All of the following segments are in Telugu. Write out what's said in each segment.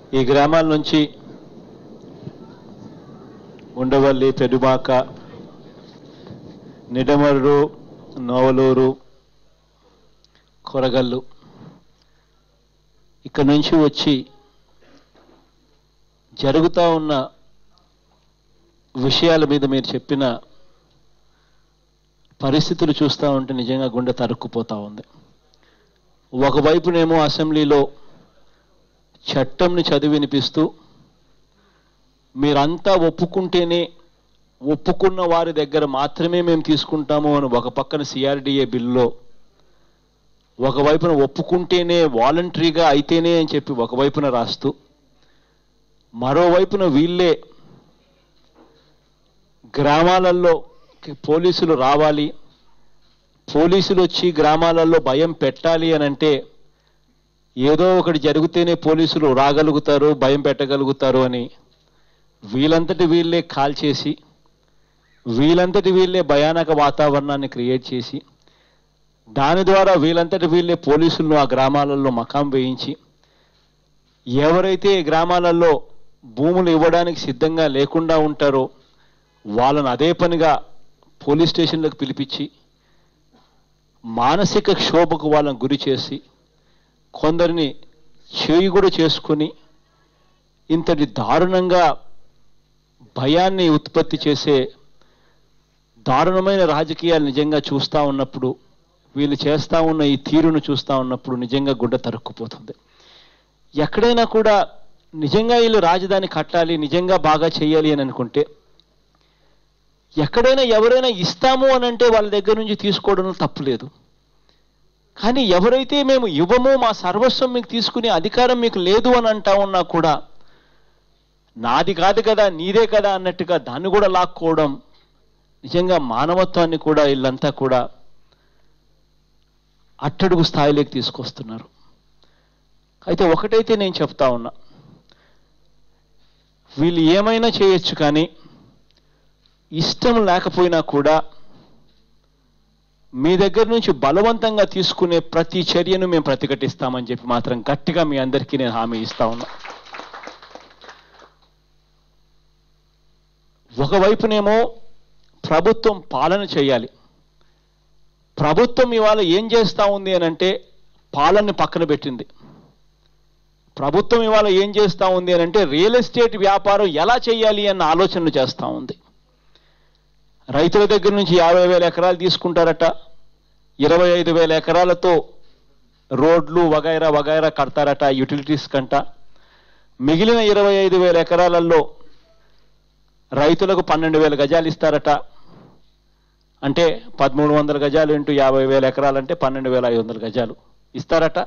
ఈ గ్రామాల నుంచి ఉండవల్లి పెరుమాక నిడమర్రు నోవలూరు కొరగల్లు ఇక్కడ నుంచి వచ్చి జరుగుతూ ఉన్న విషయాల మీద మీరు చెప్పిన పరిస్థితులు చూస్తూ ఉంటే నిజంగా గుండె తరుక్కుపోతా ఉంది ఒకవైపునేమో అసెంబ్లీలో చట్టంని చదివి వినిపిస్తూ మీరంతా ఒప్పుకుంటేనే ఒప్పుకున్న వారి దగ్గర మాత్రమే మేము తీసుకుంటాము అని ఒక పక్కన సిఆర్డిఏ బిల్లులో ఒకవైపున ఒప్పుకుంటేనే వాలంటరీగా అయితేనే అని చెప్పి ఒకవైపున రాస్తూ మరోవైపున వీళ్ళే గ్రామాలలో పోలీసులు రావాలి పోలీసులు వచ్చి గ్రామాలలో భయం పెట్టాలి అని అంటే ఏదో ఒకటి జరిగితేనే పోలీసులు రాగలుగుతారు భయం పెట్టగలుగుతారు అని వీళ్ళంతటి వీళ్ళే కాల్ చేసి వీళ్ళంతటి వీళ్ళే భయానక వాతావరణాన్ని క్రియేట్ చేసి దాని ద్వారా వీళ్ళంతటి వీళ్ళే పోలీసులను ఆ గ్రామాలలో మకాం వేయించి ఎవరైతే ఈ గ్రామాలలో భూములు ఇవ్వడానికి సిద్ధంగా లేకుండా ఉంటారో వాళ్ళను అదే పనిగా పోలీస్ స్టేషన్లకు పిలిపించి మానసిక క్షోభకు వాళ్ళని గురి చేసి కొందరిని చేయి కూడా చేసుకొని ఇంతటి దారుణంగా భయాన్ని ఉత్పత్తి చేసే దారుణమైన రాజకీయాలు నిజంగా చూస్తూ ఉన్నప్పుడు వీళ్ళు చేస్తూ ఉన్న ఈ తీరును చూస్తూ ఉన్నప్పుడు నిజంగా గుడ్డ తరుక్కుపోతుంది ఎక్కడైనా కూడా నిజంగా వీళ్ళు రాజధాని కట్టాలి నిజంగా బాగా చేయాలి అని అనుకుంటే ఎక్కడైనా ఎవరైనా ఇస్తాము అని అంటే వాళ్ళ దగ్గర నుంచి తీసుకోవడంలో తప్పులేదు కానీ ఎవరైతే మేము ఇవ్వము మా సర్వస్వం మీకు తీసుకునే అధికారం మీకు లేదు అని అంటా ఉన్నా కూడా నాది కాదు కదా నీదే కదా అన్నట్టుగా దాన్ని కూడా లాక్కోవడం నిజంగా మానవత్వాన్ని కూడా వీళ్ళంతా కూడా అట్టడుగు స్థాయిలోకి తీసుకొస్తున్నారు అయితే ఒకటైతే నేను చెప్తా ఉన్నా వీళ్ళు ఏమైనా చేయొచ్చు కానీ ఇష్టం లేకపోయినా కూడా మీ దగ్గర నుంచి బలవంతంగా తీసుకునే ప్రతి చర్యను మేము ప్రతిఘటిస్తామని చెప్పి మాత్రం గట్టిగా మీ అందరికీ నేను హామీ ఇస్తా ఉన్నా ఒకవైపునేమో ప్రభుత్వం పాలన చేయాలి ప్రభుత్వం ఇవాళ ఏం చేస్తా ఉంది అని అంటే పాలనని పక్కన పెట్టింది ప్రభుత్వం ఇవాళ ఏం చేస్తా ఉంది అని అంటే రియల్ ఎస్టేట్ వ్యాపారం ఎలా చేయాలి అన్న ఆలోచనలు చేస్తూ ఉంది రైతుల దగ్గర నుంచి యాభై వేల ఎకరాలు తీసుకుంటారట ఇరవై ఐదు వేల ఎకరాలతో రోడ్లు వగైరా వగైరా కడతారట యూటిలిటీస్ కంట మిగిలిన ఇరవై ఐదు వేల ఎకరాలలో రైతులకు పన్నెండు వేల గజాలు ఇస్తారట అంటే పదమూడు వందల గజాలు ఇంటూ యాభై వేల ఎకరాలంటే పన్నెండు వేల ఐదు వందల గజాలు ఇస్తారట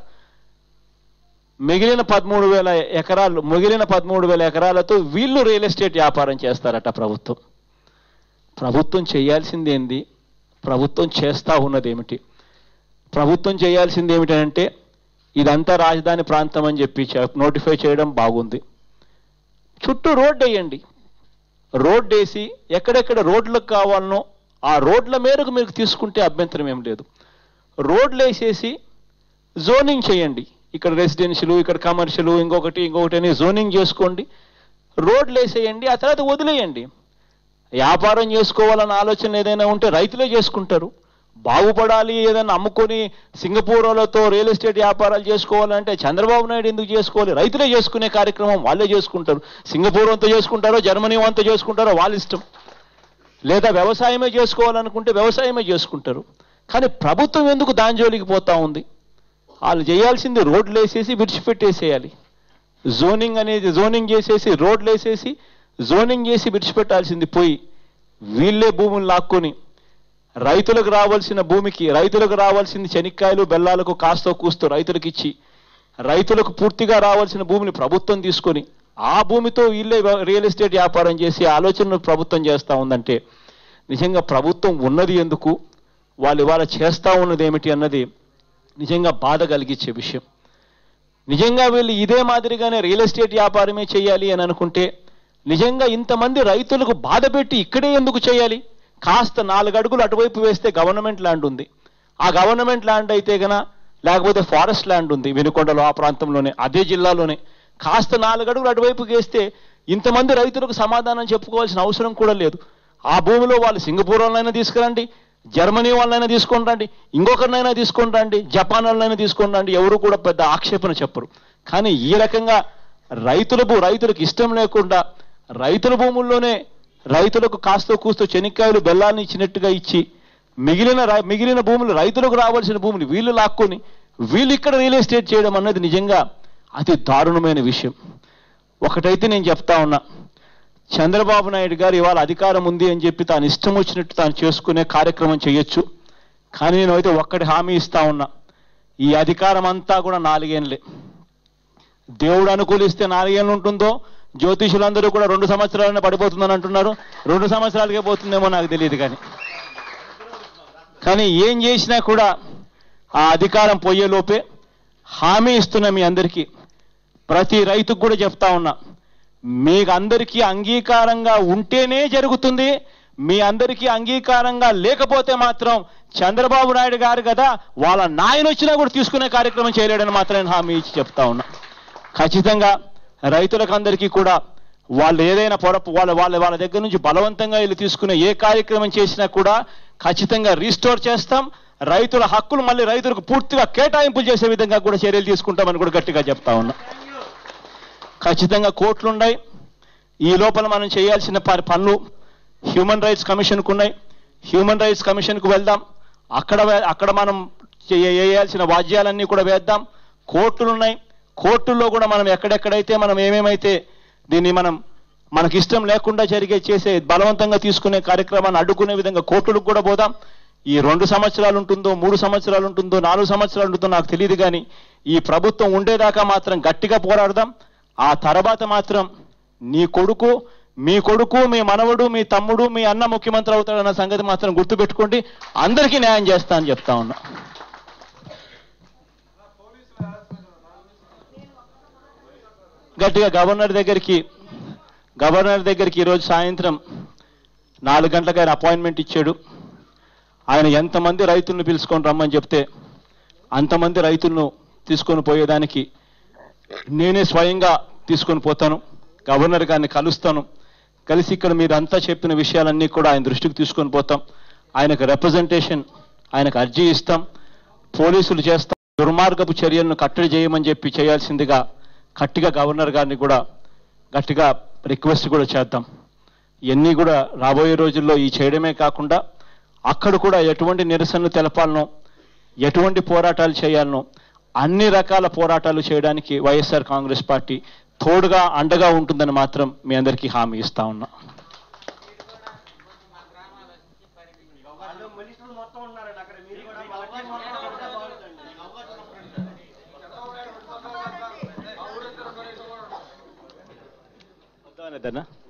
మిగిలిన పదమూడు వేల ఎకరాలు మిగిలిన పదమూడు వేల ఎకరాలతో వీళ్ళు రియల్ ఎస్టేట్ వ్యాపారం చేస్తారట ప్రభుత్వం ప్రభుత్వం చేయాల్సింది ఏంది ప్రభుత్వం చేస్తా ఉన్నది ఏమిటి ప్రభుత్వం చేయాల్సింది ఏమిటంటే ఇదంతా రాజధాని ప్రాంతం అని చెప్పి నోటిఫై చేయడం బాగుంది చుట్టూ రోడ్డు వేయండి రోడ్డు వేసి ఎక్కడెక్కడ రోడ్లకు కావాలనో ఆ రోడ్ల మేరకు మీరు తీసుకుంటే అభ్యంతరం ఏం లేదు రోడ్లు వేసేసి జోనింగ్ చేయండి ఇక్కడ రెసిడెన్షియల్ ఇక్కడ కమర్షియల్ ఇంకొకటి ఇంకొకటి అని జోనింగ్ చేసుకోండి రోడ్లు వేసేయండి ఆ తర్వాత వదిలేయండి వ్యాపారం చేసుకోవాలన్న ఆలోచన ఏదైనా ఉంటే రైతులే చేసుకుంటారు బాగుపడాలి ఏదైనా అమ్ముకొని సింగపూర్లతో రియల్ ఎస్టేట్ వ్యాపారాలు చేసుకోవాలంటే చంద్రబాబు నాయుడు ఎందుకు చేసుకోవాలి రైతులే చేసుకునే కార్యక్రమం వాళ్ళే చేసుకుంటారు సింగపూర్ అంతా చేసుకుంటారో జర్మనీ అంతా చేసుకుంటారో వాళ్ళ ఇష్టం లేదా వ్యవసాయమే చేసుకోవాలనుకుంటే వ్యవసాయమే చేసుకుంటారు కానీ ప్రభుత్వం ఎందుకు దాని జోలికి పోతా ఉంది వాళ్ళు చేయాల్సింది రోడ్లు వేసేసి విడిచిపెట్టేసేయాలి జోనింగ్ అనేది జోనింగ్ చేసేసి రోడ్లు వేసేసి జోనింగ్ చేసి విడిచిపెట్టాల్సింది పోయి వీళ్ళే భూములు లాక్కొని రైతులకు రావాల్సిన భూమికి రైతులకు రావాల్సింది శనిక్కాయలు బెల్లాలకు కాస్తో కూస్తూ రైతులకు ఇచ్చి రైతులకు పూర్తిగా రావాల్సిన భూమిని ప్రభుత్వం తీసుకొని ఆ భూమితో వీళ్ళే రియల్ ఎస్టేట్ వ్యాపారం చేసి ఆలోచనలు ప్రభుత్వం చేస్తూ ఉందంటే నిజంగా ప్రభుత్వం ఉన్నది ఎందుకు వాళ్ళు ఇవాళ చేస్తూ ఉన్నది ఏమిటి అన్నది నిజంగా బాధ కలిగించే విషయం నిజంగా వీళ్ళు ఇదే మాదిరిగానే రియల్ ఎస్టేట్ వ్యాపారమే చేయాలి అని అనుకుంటే నిజంగా ఇంతమంది రైతులకు బాధ పెట్టి ఇక్కడే ఎందుకు చేయాలి కాస్త నాలుగు అడుగులు అటువైపు వేస్తే గవర్నమెంట్ ల్యాండ్ ఉంది ఆ గవర్నమెంట్ ల్యాండ్ అయితే గన లేకపోతే ఫారెస్ట్ ల్యాండ్ ఉంది వెనుకొండలో ఆ ప్రాంతంలోనే అదే జిల్లాలోనే కాస్త నాలుగు అడుగులు అటువైపుకి వేస్తే ఇంతమంది రైతులకు సమాధానం చెప్పుకోవాల్సిన అవసరం కూడా లేదు ఆ భూమిలో వాళ్ళు సింగపూర్ వాళ్ళైనా తీసుకురండి జర్మనీ వాళ్ళైనా తీసుకొని రండి ఇంకొకరినైనా తీసుకొని రండి జపాన్ వాళ్ళైనా తీసుకొని రండి ఎవరు కూడా పెద్ద ఆక్షేపణ చెప్పరు కానీ ఈ రకంగా రైతుల భూ రైతులకు ఇష్టం లేకుండా రైతుల భూముల్లోనే రైతులకు కాస్తో కూస్తో చెనిక్కాయలు బెల్లాన్ని ఇచ్చినట్టుగా ఇచ్చి మిగిలిన రై- మిగిలిన భూములు రైతులకు రావాల్సిన భూములు వీళ్ళు లాక్కొని వీళ్ళు ఇక్కడ రియల్ ఎస్టేట్ చేయడం అన్నది నిజంగా అతి దారుణమైన విషయం ఒకటైతే నేను చెప్తా ఉన్నా చంద్రబాబు నాయుడు గారు ఇవాళ అధికారం ఉంది అని చెప్పి తాను ఇష్టం వచ్చినట్టు తాను చేసుకునే కార్యక్రమం చేయొచ్చు కానీ నేనైతే ఒక్కటి హామీ ఇస్తా ఉన్నా ఈ అధికారం అంతా కూడా నాలుగేళ్ళే దేవుడు అనుకూలిస్తే నాలుగేళ్ళు ఉంటుందో జ్యోతిషులందరూ కూడా రెండు సంవత్సరాలనే పడిపోతుందని అంటున్నారు రెండు సంవత్సరాలకే పోతుందేమో నాకు తెలియదు కానీ కానీ ఏం చేసినా కూడా ఆ అధికారం పోయేలోపే హామీ ఇస్తున్నా మీ అందరికీ ప్రతి రైతుకు కూడా చెప్తా ఉన్నా మీకు అందరికీ అంగీకారంగా ఉంటేనే జరుగుతుంది మీ అందరికీ అంగీకారంగా లేకపోతే మాత్రం చంద్రబాబు నాయుడు గారు కదా వాళ్ళ నాయన వచ్చినా కూడా తీసుకునే కార్యక్రమం చేయలేడని మాత్రం నేను హామీ ఇచ్చి చెప్తా ఉన్నా ఖచ్చితంగా రైతులకు అందరికీ కూడా వాళ్ళు ఏదైనా పొరపు వాళ్ళ వాళ్ళ వాళ్ళ దగ్గర నుంచి బలవంతంగా వీళ్ళు తీసుకునే ఏ కార్యక్రమం చేసినా కూడా ఖచ్చితంగా రీస్టోర్ చేస్తాం రైతుల హక్కులు మళ్ళీ రైతులకు పూర్తిగా కేటాయింపులు చేసే విధంగా కూడా చర్యలు తీసుకుంటామని కూడా గట్టిగా చెప్తా ఉన్నా ఖచ్చితంగా కోర్టులున్నాయి ఈ లోపల మనం చేయాల్సిన ప- పనులు హ్యూమన్ రైట్స్ కమిషన్కు ఉన్నాయి హ్యూమన్ రైట్స్ కమిషన్కు వెళ్దాం అక్కడ వే- అక్కడ మనం చేయ- వేయాల్సిన వాద్యాలన్నీ కూడా వేద్దాం కోర్టులు ఉన్నాయి కోర్టుల్లో కూడా మనం ఎక్కడెక్కడైతే మనం ఏమేమైతే దీన్ని మనం మనకి ఇష్టం లేకుండా జరిగే చేసే బలవంతంగా తీసుకునే కార్యక్రమాన్ని అడ్డుకునే విధంగా కోర్టులకు కూడా పోదాం ఈ రెండు సంవత్సరాలు ఉంటుందో మూడు సంవత్సరాలు ఉంటుందో నాలుగు సంవత్సరాలు ఉంటుందో నాకు తెలియదు కానీ ఈ ప్రభుత్వం ఉండేదాకా మాత్రం గట్టిగా పోరాడదాం ఆ తర్వాత మాత్రం నీ కొడుకు మీ కొడుకు మీ మనవడు మీ తమ్ముడు మీ అన్న ముఖ్యమంత్రి అవుతాడన్న సంగతి మాత్రం గుర్తుపెట్టుకోండి అందరికీ న్యాయం చేస్తా అని చెప్తా ఉన్నా గట్టిగా గవర్నర్ దగ్గరికి గవర్నర్ దగ్గరికి ఈరోజు సాయంత్రం నాలుగు గంటలకు ఆయన అపాయింట్మెంట్ ఇచ్చాడు ఆయన ఎంతమంది రైతులను పిలుచుకొని రమ్మని చెప్తే అంతమంది రైతులను తీసుకొని పోయేదానికి నేనే స్వయంగా తీసుకొని పోతాను గవర్నర్ గారిని కలుస్తాను కలిసి ఇక్కడ మీరు అంతా చెప్పిన విషయాలన్నీ కూడా ఆయన దృష్టికి తీసుకొని పోతాం ఆయనకు రిప్రజెంటేషన్ ఆయనకు అర్జీ ఇస్తాం పోలీసులు చేస్తాం దుర్మార్గపు చర్యలను కట్టడి చేయమని చెప్పి చేయాల్సిందిగా గట్టిగా గవర్నర్ గారిని కూడా గట్టిగా రిక్వెస్ట్ కూడా చేద్దాం ఇవన్నీ కూడా రాబోయే రోజుల్లో ఈ చేయడమే కాకుండా అక్కడ కూడా ఎటువంటి నిరసనలు తెలపాలనో ఎటువంటి పోరాటాలు చేయాలనో అన్ని రకాల పోరాటాలు చేయడానికి వైఎస్ఆర్ కాంగ్రెస్ పార్టీ తోడుగా అండగా ఉంటుందని మాత్రం మీ అందరికీ హామీ ఇస్తా ఉన్నా వాళ్ళు మినిస్టర్లు మొత్తం ఉన్నారండి అక్కడ మీరు కూడా వాళ్ళకి మొత్తం ఉంటే బాగుంటుందండి. అర్థమైందన్నా